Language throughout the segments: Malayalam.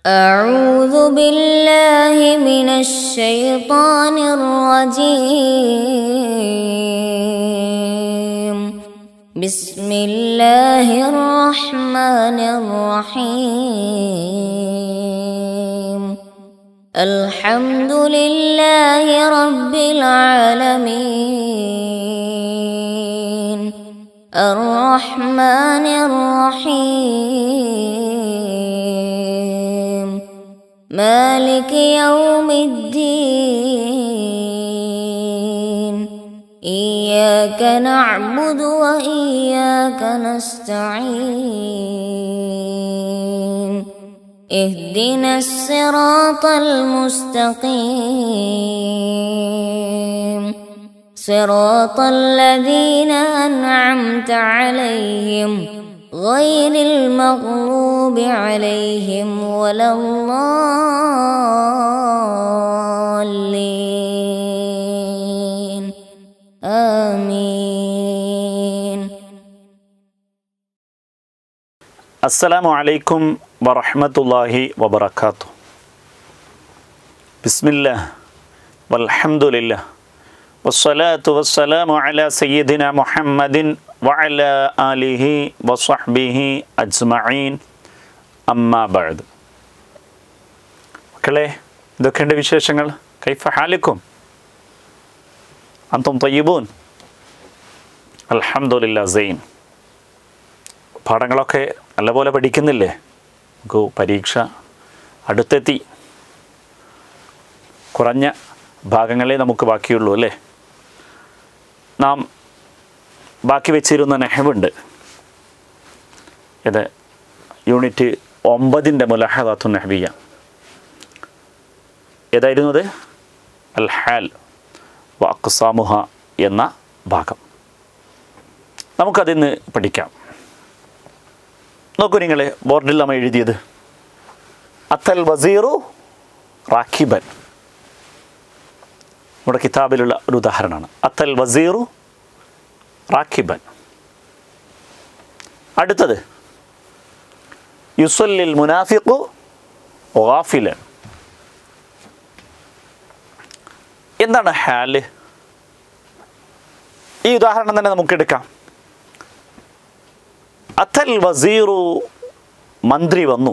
أعوذ بالله من الشيطان الرجيم بسم الله الرحمن الرحيم الحمد لله رب العالمين الرحمن الرحيم مالك يوم الدين إياك نعبد وإياك نستعين اهدنا الصراط المستقيم صراط الذين أنعمت عليهم غير المغضوب عليهم ولا الضالين آمين അസ്സലാമു അലൈക്കും വറഹ്മത്തുള്ളാഹി വബറകാതുഹു ബിസ്മില്ലാ വൽഹംദുലില്ലാ വസ്സലാത്തു വസ്സലാമു അലാ സയ്യിദിന മുഹമ്മദിൻ വഅല ആലിഹി വസ്വഹ്ബിഹി അജ്മഈൻ അമ്മാ ബഅദ് മക്കളെ ഇതൊക്കെയുണ്ട് വിശേഷങ്ങൾ കൈഫ ഹാലിക്കും അന്തും തയ്യിബൂൻ അൽഹംദുലില്ലാ സൈൻ പാഠങ്ങളൊക്കെ നല്ലപോലെ പഠിക്കുന്നില്ലേ നമുക്ക് പരീക്ഷ അടുത്തെത്തി കുറഞ്ഞ ഭാഗങ്ങളെ നമുക്ക് ബാക്കിയുള്ളൂ അല്ലേ നാം ബാക്കി വെച്ചിരുന്ന നെഹവുണ്ട് ഇത് യൂണിറ്റ് ഒമ്പതിൻ്റെ മുലഹദാത്തു നെഹബിയ ഏതായിരുന്നു അത് അൽ ഹാൽ വ അക്സാമുഹ എന്ന ഭാഗം നമുക്കതിന്ന് പഠിക്കാം നോക്കൂ നിങ്ങൾ ബോർഡിൽ നമ്മൾ എഴുതിയത് അത്തൽ വസീറു റാഖിബൻ നമ്മുടെ കിതാബിലുള്ള ഒരു ഉദാഹരണമാണ് അത്തൽ വസീറു റാഖിബൻ അടുത്തത് യുസല്ലിൽ മുനാഫിഖു ഗാഫിലൻ എന്താണ് ഹാല് ഈ ഉദാഹരണം തന്നെ നമുക്ക് എടുക്കാം അത്തൽ വസീറു മന്ത്രി വന്നു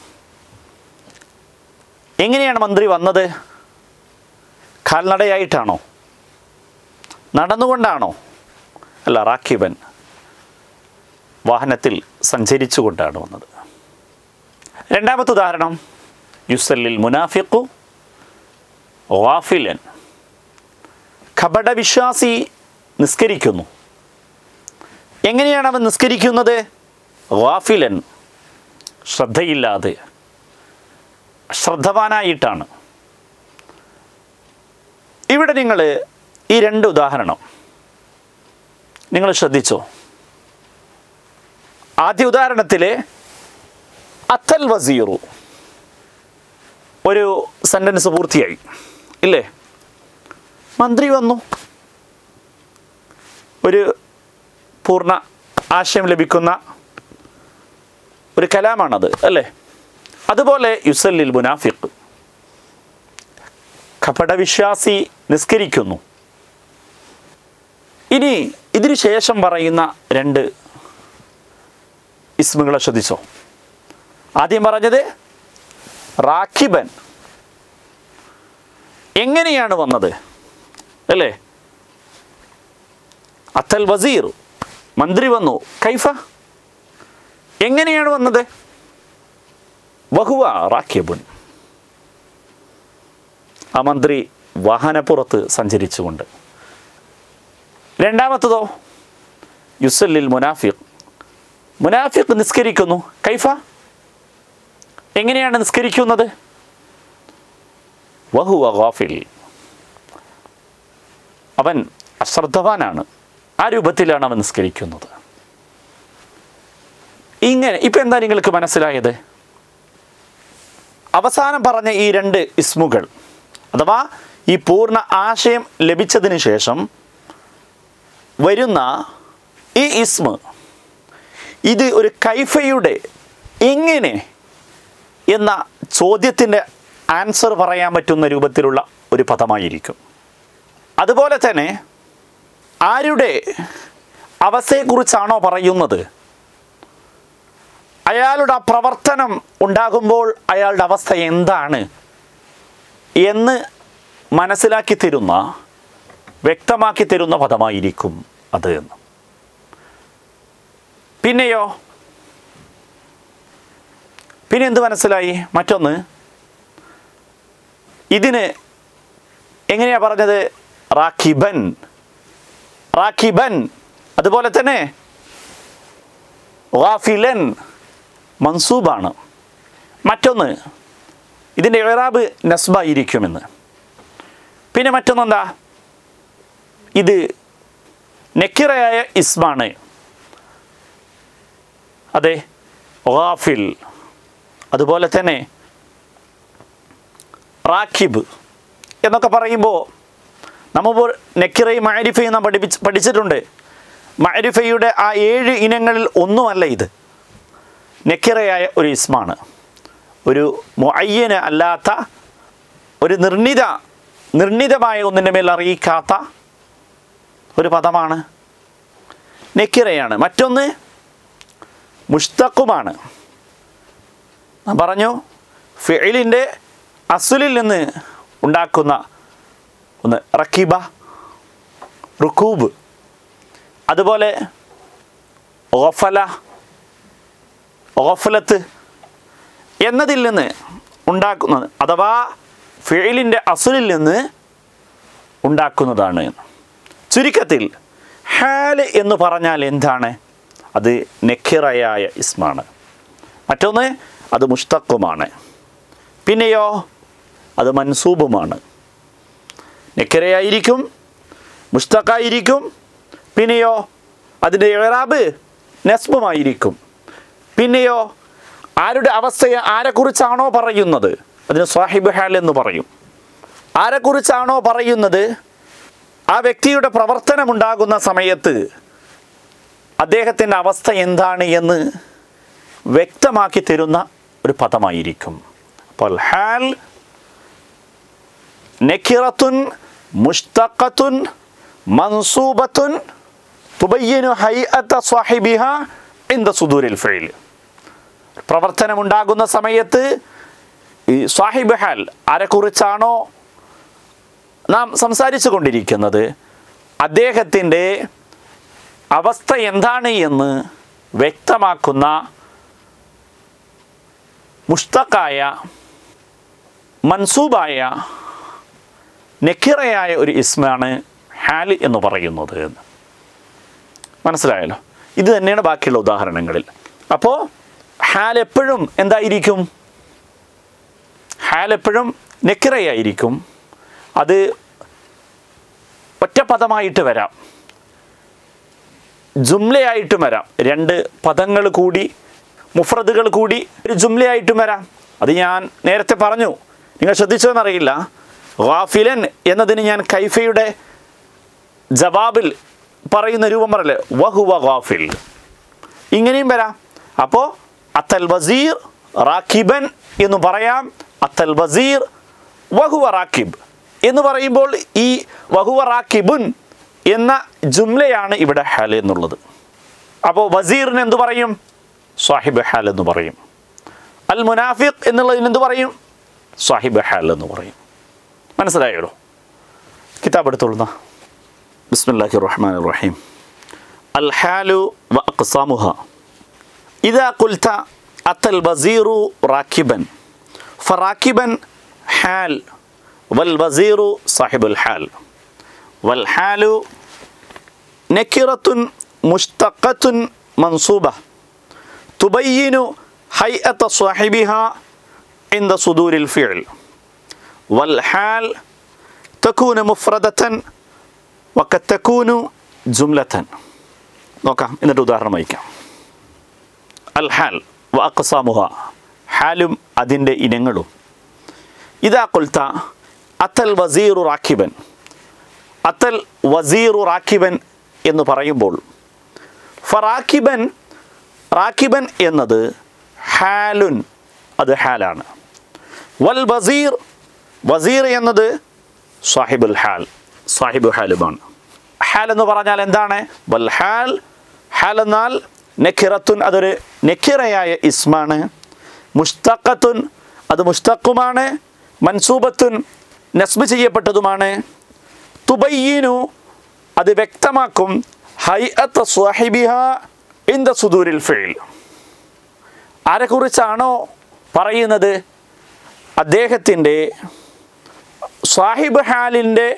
എങ്ങനെയാണ് മന്ത്രി വന്നത് കാൽനടയായിട്ടാണോ നടന്നുകൊണ്ടാണോ അല്ല റാഖിബൻ വാഹനത്തിൽ സഞ്ചരിച്ചുകൊണ്ടാണ് വന്നത് രണ്ടാമത്തെ ഉദാഹരണം യുസല്ലിൽ മുനാഫിഖു വാഫിലൻ കപടവിശ്വാസി നിസ്കരിക്കുന്നു എങ്ങനെയാണ് അവൻ നിസ്കരിക്കുന്നത് വാഫിലൻ ശ്രദ്ധയില്ലാതെ ശ്രദ്ധവാനായിട്ടാണ് ഇവിടെ നിങ്ങൾ ഈ രണ്ട് ഉദാഹരണം നിങ്ങൾ ശ്രദ്ധിച്ചോ ആദ്യ ഉദാഹരണത്തിലെ അത്തൽ വസീറു ഒരു സെൻറ്റൻസ് പൂർത്തിയായി ഇല്ലേ മന്ത്രി വന്നു ഒരു പൂർണ്ണ ആശയം ലഭിക്കുന്ന ഒരു കലാമാണത് അല്ലേ അതുപോലെ യുസല്ലിൽ മുനാഫിഖ് കപടവിശ്വാസി നിസ്കരിക്കുന്നു ഇനി ഇതിനു ശേഷം പറയുന്ന രണ്ട് ഇസ്മുകളെ ശ്രദ്ധിച്ചോ ആദ്യം പറഞ്ഞത് റാഖിബൻ എങ്ങനെയാണ് വന്നത് അല്ലേ അത്തൽ വസീർ മന്ത്രി വന്നു കൈഫ എങ്ങനെയാണ് വന്നത് വഹുവ റാഖ്യബുൻ ആ മന്ത്രി വാഹനപ്പുറത്ത് സഞ്ചരിച്ചുകൊണ്ട് രണ്ടാമത്തതോ യുസല്ലിൽ മുനാഫിഖ് മുനാഫിഖ് നിസ്കരിക്കുന്നു കൈഫ എങ്ങനെയാണ് നിസ്കരിക്കുന്നത് വഹുവ ഗാഫിൽ അവൻ അശ്രദ്ധവാനാണ് ആ രൂപത്തിലാണ് അവൻ നിസ്കരിക്കുന്നത് ഇങ്ങനെ ഇപ്പം എന്താ നിങ്ങൾക്ക് മനസ്സിലായത് അവസാനം പറഞ്ഞ ഈ രണ്ട് ഇസ്മുകൾ അഥവാ ഈ പൂർണ്ണ ആശയം ലഭിച്ചതിന് ശേഷം വരുന്ന ഈ ഇസ്മ ഇത് ഒരു കൈഫയുടെ എങ്ങനെ എന്ന ചോദ്യത്തിൻ്റെ ആൻസർ പറയാൻ പറ്റുന്ന രൂപത്തിലുള്ള ഒരു പദമായിരിക്കും അതുപോലെ തന്നെ ആരുടെ അവസ്ഥയെക്കുറിച്ചാണോ പറയുന്നത് അയാളുടെ ആ പ്രവർത്തനം ഉണ്ടാകുമ്പോൾ അയാളുടെ അവസ്ഥ എന്താണ് എന്ന് മനസ്സിലാക്കി തരുന്ന വ്യക്തമാക്കി തരുന്ന പദമായിരിക്കും അത് എന്ന് പിന്നെയോ പിന്നെ എന്ത് മനസ്സിലായി മറ്റൊന്ന് ഇതിന് എങ്ങനെയാ പറഞ്ഞത് റാഖിബൻ റാഖിബൻ അതുപോലെ തന്നെ വാഫിലൻ മൻസൂബാണ് മറ്റൊന്ന് ഇതിൻ്റെ ഇറാബ് നസ്ബായിരിക്കുമെന്ന് പിന്നെ മറ്റൊന്നെന്താ ഇത് നെക്കിറയായ ഇസ്മാണ് അതെ ഗാഫിൽ അതുപോലെ തന്നെ റാഖിബ് എന്നൊക്കെ പറയുമ്പോൾ നമ്മൾ നെക്കിറയും മാരിഫയും നാം പഠിപ്പിച്ച് പഠിച്ചിട്ടുണ്ട് മാരിഫയുടെ ആ ഏഴ് ഇനങ്ങളിൽ ഒന്നുമല്ല ഇത് നെക്കിറയായ ഒരു ഇസ്മാണ് ഒരു മൊയ്യന് അല്ലാത്ത ഒരു നിർണിത നിർണിതമായ ഒന്നിൻ്റെ മേൽ അറിയിക്കാത്ത ഒരു പദമാണ് നെക്കിറയാണ് മറ്റൊന്ന് മുഷ്തഖുമാണ് ഞാൻ പറഞ്ഞു ഫെയിലിൻ്റെ അസുലിൽ നിന്ന് ഉണ്ടാക്കുന്ന ഒന്ന് റക്കീബ റുക്കൂബ് അതുപോലെ ഓഫല ഓഫലത്ത് എന്നതിൽ നിന്ന് ഉണ്ടാക്കുന്നത് അഥവാ ഫെയിലിൻ്റെ അസുലിൽ നിന്ന് ഉണ്ടാക്കുന്നതാണ് ചുരുക്കത്തിൽ ഹാല് എന്ന് പറഞ്ഞാൽ എന്താണ് അത് നെക്കിറയായ ഇസ്മാണ് മറ്റൊന്ന് അത് മുഷ്തഖുമാണ് പിന്നെയോ അത് മൻസൂബുമാണ് നെക്കിറയായിരിക്കും മുഷ്തഖായിരിക്കും പിന്നെയോ അതിൻ്റെ ഇറാബ് നസ്ബുമായിരിക്കും പിന്നെയോ ആരുടെ അവസ്ഥയെ ആരെക്കുറിച്ചാണോ പറയുന്നത് അതിന് സാഹിബ് ഹാൽ എന്ന് പറയും ആരെക്കുറിച്ചാണോ പറയുന്നത് ആ വ്യക്തിയുടെ പ്രവർത്തനമുണ്ടാകുന്ന സമയത്ത് അദ്ദേഹത്തിൻ്റെ അവസ്ഥ എന്താണ് എന്ന് വ്യക്തമാക്കി തരുന്ന ഒരു പദമായിരിക്കും അപ്പോൾ ഹാൽ നെക്കിറത്തുൻ മുഷ്തഖത്തുൻ മൻസൂബത്തുൻ തുബയ്യനു ഹൈഅത്ത സാഹിബിഹ ഇന്ദ സുദൂരിൽ ഫെയിൽ പ്രവർത്തനമുണ്ടാകുന്ന സമയത്ത് ഈ സാഹിബ് ഹാൽ ആരെക്കുറിച്ചാണോ നാം സംസാരിച്ചു കൊണ്ടിരിക്കുന്നത് അദ്ദേഹത്തിൻ്റെ അവസ്ഥ എന്താണ് എന്ന് വ്യക്തമാക്കുന്ന മുഷ്തഖായ മൻസൂബായ നെക്കിറയായ ഒരു ഇസ്മാണ് ഹാൽ എന്ന് പറയുന്നത് എന്ന് മനസ്സിലായല്ലോ ഇത് തന്നെയാണ് ബാക്കിയുള്ള ഉദാഹരണങ്ങളിൽ അപ്പോൾ ഹാൽ എപ്പോഴും എന്തായിരിക്കും ഹാൽ എപ്പോഴും നെക്കിറയായിരിക്കും അത് ഒറ്റപ്പദമായിട്ട് വരാം ജുംലയായിട്ടും വരാം രണ്ട് പദങ്ങൾ കൂടി മുഫ്രദുകൾ കൂടി ഒരു ജുംലയായിട്ടും വരാം അത് ഞാൻ നേരത്തെ പറഞ്ഞു നിങ്ങൾ ശ്രദ്ധിച്ചോന്നറിയില്ല ഗാഫിലൻ എന്നതിന് ഞാൻ കൈഫയുടെ ജവാബിൽ പറയുന്ന രൂപം പറയല്ലേ വഹുവ ഗാഫിൽ ഇങ്ങനെയും വരാം അപ്പോൾ അത്തൽ വസീർ റാഖിബൻ എന്ന് പറയാം അത്തൽ വസീർ വഹുവ റാഖിബ് എന്ന് പറയുമ്പോൾ ഈ വഹുവ റാഖിബുൻ എന്ന ജുംലയാണ് ഇവിടെ ഹാൽ എന്നുള്ളത് അപ്പോൾ വസീറിന് എന്തു പറയും സാഹിബ് ഹാൽ എന്ന് പറയും അൽ മുനാഫിഖ് എന്നുള്ളതിന് എന്ത് പറയും സാഹിബ് ഹാൽ എന്ന് പറയും മനസ്സിലായോ കിതാബ് എടുത്തോളുന്ന ബിസ്മില്ലാഹി റഹ്മാൻ റഹീം അൽ ഹാലു വ അഖ്സാമുഹ ഇതാ കുൽത്ത അത്തൽ വസീറു റാക്കിബൻ ഫറാക്കിബൻ ഹാൽ വൽ വസീറു സാഹിബുൽ ഹാൽ വൽ ഹാലു നക്കിറത്തുൻ മുഷ്തഖത്തുൻ മൻസൂബ തുബയ്യിനു ഹൈഅത്ത സാഹിബിഹ عند صدور الفعل والحال تكون مفردة وقد تكون جملة നോക്കാം എന്നിട്ട് ഉദാഹരണം വഹിക്കാം അൽ ഹാൽ വ അക്സാമുഹ ഹാലും അതിൻ്റെ ഇനങ്ങളും ഇതാ കൊൽത്ത അത്തൽ വസീറു റാഖിബൻ അത്തൽ വസീറു റാഖിബൻ എന്ന് പറയുമ്പോൾ ഫറാഖിബൻ റാഖിബൻ എന്നത് ഹാലുൻ അത് ഹാലാണ് വൽ വസീർ വസീർ എന്നത് സാഹിബുൽ ഹാൽ സാഹിബു ഹാലുമാണ് ഹാൽ എന്ന് പറഞ്ഞാൽ എന്താണ് വൽ ഹാൽ ഹാൽ എന്നാൽ നെഖിറത്തുൻ അതൊരു നെഖിറയായ ഇസ്മാണ് മുസ്തഖത്തുൻ അത് മുസ്തഖുമാണ് മൻസൂബത്തുൻ നസ്ബ് ചെയ്യപ്പെട്ടതുമാണ് തുബയ്യനു അത് വ്യക്തമാക്കും ഹൈഅത്ത് സ്വാഹിബിഹ ഇൻ ദ സുദൂരിൽ ഫെയിൽ ആരെക്കുറിച്ചാണോ പറയുന്നത് അദ്ദേഹത്തിൻ്റെ സാഹിബ് ഹാലിൻ്റെ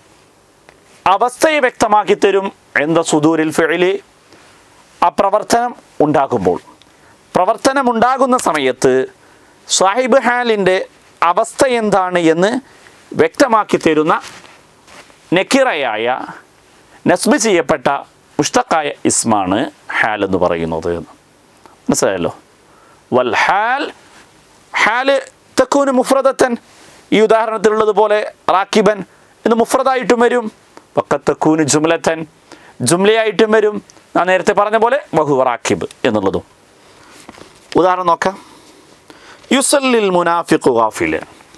അവസ്ഥയെ വ്യക്തമാക്കി തരും എന്താ സുദൂരിൽ ഫെയില് ആ പ്രവർത്തനം ഉണ്ടാകുമ്പോൾ പ്രവർത്തനം ഉണ്ടാകുന്ന സമയത്ത് സാഹിബ് ഹാലിൻ്റെ അവസ്ഥ എന്താണ് എന്ന് വ്യക്തമാക്കി തരുന്ന നക്കിറയായ നസ്ബ് ചെയ്യപ്പെട്ട മുഷ്തഖായ ഇസ്മാണ് ഹാൽ എന്ന് പറയുന്നത് മനസ്സിലായല്ലോ വൽ ഹാൽ ഹാല് തെക്കൂന് മുഫ്രദത്തൻ ഈ ഉദാഹരണത്തിലുള്ളതുപോലെ റാക്കിബൻ എന്ന് മുഫ്രദായിട്ടും വരും വക്കത്തക്കൂന് ജുംലത്തൻ ജുംലയായിട്ടും വരും ഞാൻ നേരത്തെ പറഞ്ഞ പോലെ ബഹു റാക്കിബ് എന്നുള്ളതും ഉദാഹരണം നോക്കാം യുസല്ലിൽ മുനാഫിഖ് ഗാഫില്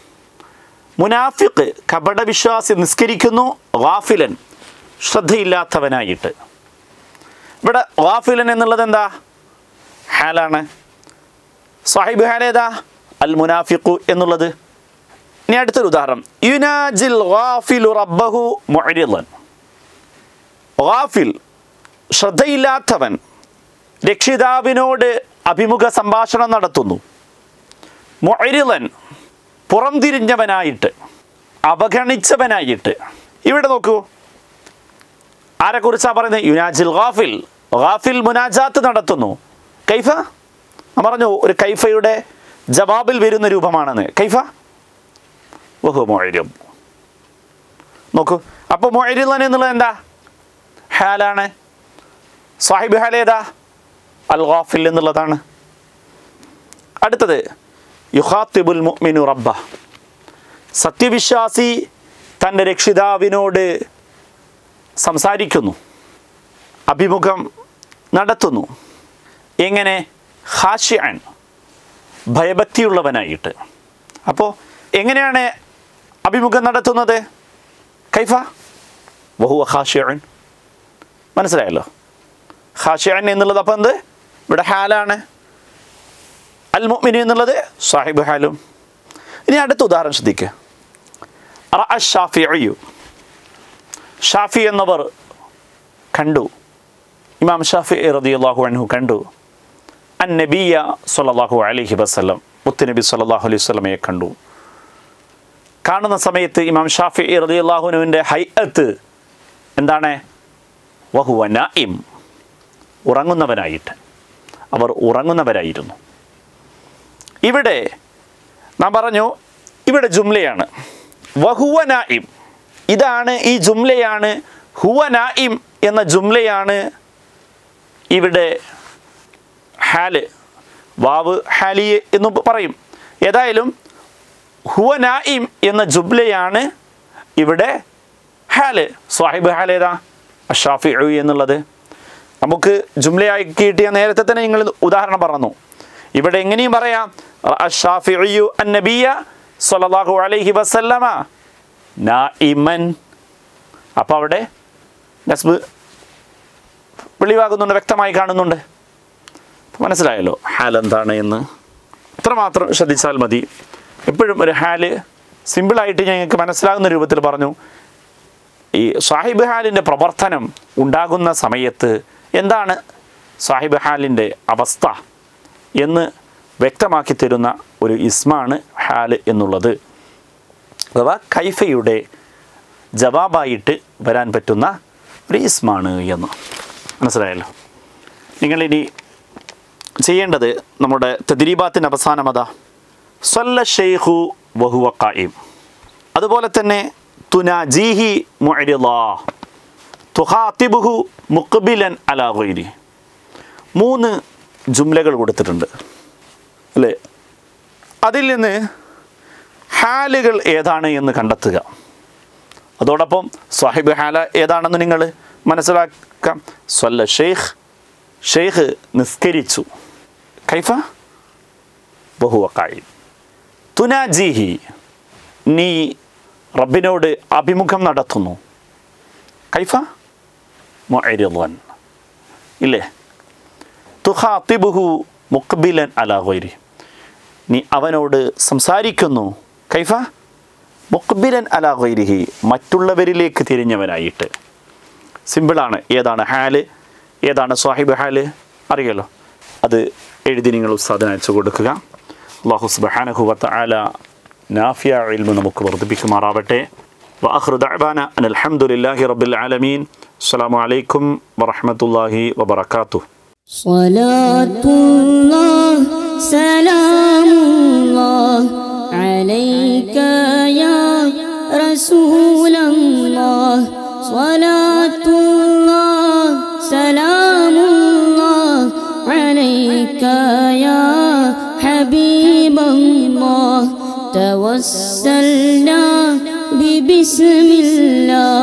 മുനാഫിഖ് കപടവിശ്വാസി നിസ്കരിക്കുന്നു ഗാഫിലൻ ശ്രദ്ധയില്ലാത്തവനായിട്ട് ഇവിടെ ഗാഫിലൻ എന്നുള്ളത് എന്താ ഹാലാണ് സാഹിബ് ഹാൽ ഏതാ അൽ മുനാഫിഖു എന്നുള്ളത് ഇനി അടുത്തൊരു ഉദാഹരണം യുനാജിൽ ഗാഫിലു റബ്ബഹു മുഅരിളൻ ഗാഫിൽ ശ്രദ്ധയില്ലാത്തവൻ രക്ഷിതാവിനോട് അഭിമുഖ സംഭാഷണം നടത്തുന്നു മുഅരിളൻ പുറംതിരിഞ്ഞവനായിട്ട് അവഗണിച്ചവനായിട്ട് ഇവിടെ നോക്കൂ ആരെക്കുറിച്ചാണ് പറയുന്നത് യുനാജിൽ ഗാഫിൽ ഗാഫിൽ മുനാജാത്ത് നടത്തുന്നു കൈഫ ഞാൻ പറഞ്ഞു ഒരു കൈഫയുടെ ജവാബിൽ വരുന്ന രൂപമാണെന്ന് കൈഫ വഹു മൊഴിരും നോക്കൂ അപ്പോൾ മൊഴിരുള്ളൻ എന്നുള്ളത് എന്താ ഹാലാണ് സാഹിബ് ഹാൽ ഏതാ അൽ ഗാഫിൽ എന്നുള്ളതാണ് അടുത്തത് യുഹാത്തിബുൽ മുഅ്മിനു റബ്ബ സത്യവിശ്വാസി തൻ്റെ രക്ഷിതാവിനോട് സംസാരിക്കുന്നു അഭിമുഖം നടത്തുന്നു എങ്ങനെ ഹാഷ്യാൻ ഭയഭക്തിയുള്ളവനായിട്ട് അപ്പോൾ എങ്ങനെയാണ് അഭിമുഖം നടത്തുന്നത് കൈഫ വഹുവ ഹാഷ്യാൻ മനസ്സിലായല്ലോ ഹാഷ്യാൻ എന്നുള്ളത് അപ്പോൾ എന്ത് ഇവിടെ ഹാലാണ് അൽ മുഅ്മിനി എന്നുള്ളത് സാഹിബ് ഹാലും ഇനി അടുത്ത ഉദാഹരണം ശ്രദ്ധിക്കുക റഅ ഷാഫിഉ ഷാഫി എന്നവർ കണ്ടു ഇമാം ഷാഫി റളിയല്ലാഹു അൻഹു കണ്ടു അൻ നബിയ സല്ലല്ലാഹു അലൈഹി വസല്ലം മുത്തുനബി സല്ലല്ലാഹു അലൈഹി വസല്ലമയെ കണ്ടു കാണുന്ന സമയത്ത് ഇമാം ഷാഫി റളിയല്ലാഹുനുവിൻ്റെ ഹൈഅത്ത് എന്താണ് വഹുവ നായിം ഉറങ്ങുന്നവനായിട്ട് അവർ ഉറങ്ങുന്നവരായിരുന്നു ഇവിടെ നാം പറഞ്ഞു ഇവിടെ ജുംലയാണ് വഹുവ നായിം ഇതാണ് ഈ ജുംലയാണ് ഹുവ നായിം എന്ന ജുംലയാണ് ഇവിടെ ഹാല് വാവ് ഹാലിയെ എന്ന് പറയും ഏതായാലും ഹുവ നായിം എന്ന ജുംലയാണ് ഇവിടെ ഹാല് സാഹിബ് ഹാൽ ഏതാ അഷാഫി എന്നുള്ളത് നമുക്ക് ജുംലയാക്കിയിട്ട് ഞാൻ നേരത്തെ തന്നെ നിങ്ങൾ ഉദാഹരണം പറഞ്ഞു ഇവിടെ എങ്ങനെയും പറയാം അഷാഫിഉ അന്നബിയ സല്ലല്ലാഹു അലൈഹി വസല്ലമ നായിമൻ അപ്പോൾ അവിടെ നസ്ബ് വെളിവാകുന്നുണ്ട് വ്യക്തമായി കാണുന്നുണ്ട് മനസ്സിലായല്ലോ ഹാൽ എന്താണ് എന്ന് ഇത്രമാത്രം ശ്രദ്ധിച്ചാൽ മതി എപ്പോഴും ഒരു ഹാല് സിമ്പിളായിട്ട് ഞങ്ങൾക്ക് മനസ്സിലാകുന്ന രൂപത്തിൽ പറഞ്ഞു ഈ സാഹിബ് ഹാലിൻ്റെ പ്രവർത്തനം ഉണ്ടാകുന്ന സമയത്ത് എന്താണ് സാഹിബ് ഹാലിൻ്റെ അവസ്ഥ എന്ന് വ്യക്തമാക്കി തരുന്ന ഒരു ഇസ്മാണ് ഹാല് എന്നുള്ളത് അഥവാ കൈഫയുടെ ജവാബായിട്ട് വരാൻ പറ്റുന്ന ഒരു ഇസ്മാണ് എന്ന് മനസ്സിലായല്ലോ നിങ്ങളിനി ചെയ്യേണ്ടത് നമ്മുടെ തദ്രീബാത്തിൻ്റെ അവസാനം അതാ സല്ല ഷെയ്ഖു വഹുവ ഖായിം അതുപോലെ തന്നെ തുനാജീഹി മുഅരിളാ തുഹാത്തിബുഹു മുഖബിലൻ അലാ ഗൈരി മൂന്ന് ജുംലകൾ കൊടുത്തിട്ടുണ്ട് അല്ലേ അതിൽ നിന്ന് ഹാലുകൾ ഏതാണ് എന്ന് കണ്ടെത്തുക അതോടൊപ്പം സാഹിബ് ഹാല ഏതാണെന്ന് നിങ്ങൾ മനസ്സിലാക്കാം സ്വല്ല ഷെയ്ഖ് ഷെയ്ഖ് നിസ്കരിച്ചു കൈഫ ബഹുവ കായി തുനാജീഹി നീ റബ്ബിനോട് അഭിമുഖം നടത്തുന്നു കൈഫ മൊഅരിളൻ ഇല്ലേ തുഹാത്തിബുഹു മുഖബിലൻ അലാ ഗൈരി നീ അവനോട് സംസാരിക്കുന്നു കൈഫ മുഖബിലൻ അലാ ഗൈരിഹി മറ്റുള്ളവരിലേക്ക് തിരിഞ്ഞവനായിട്ട് സിമ്പിളാണ് ഏതാണ് ഹാല് ഏതാണ് സാഹിബ് ഹാല് അറിയാലോ അത് എഴുതി നിങ്ങൾ ഉസ്താദിന് അയച്ചു കൊടുക്കുക അള്ളാഹു സുബ്ഹാനഹു വതആല നാഫിയ ഇൽമു നമുക്ക് വർദ്ധിപ്പിക്കുമാറാവട്ടെ وآخر دعوانا أن الحمد لله رب العالمين السلام عليكم ورحمة الله وبركاته صلاة الله سلام الله عليك يا رسول الله صلاة الله سلام الله عليك يا حبيب الله توسلنا ببسم الله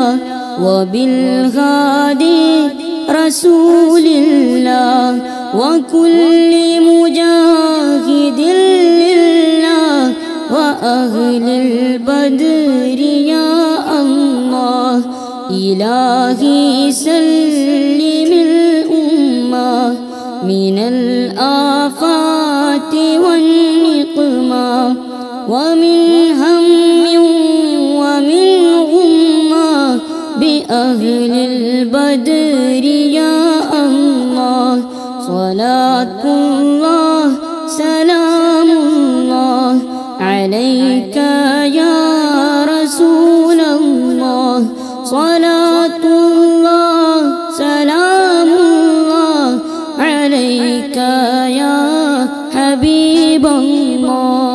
وبالهادي رسول الله وكل مجاهد لله وأهل البدر يا الله إلهي سلم الأمة من الآفات والنقمة ومن هم ومن غمة بأهل البدر يا الله صلاة الله سلام الله عليك يا رسول الله صلاة الله سلام الله عليك يا حبيب الله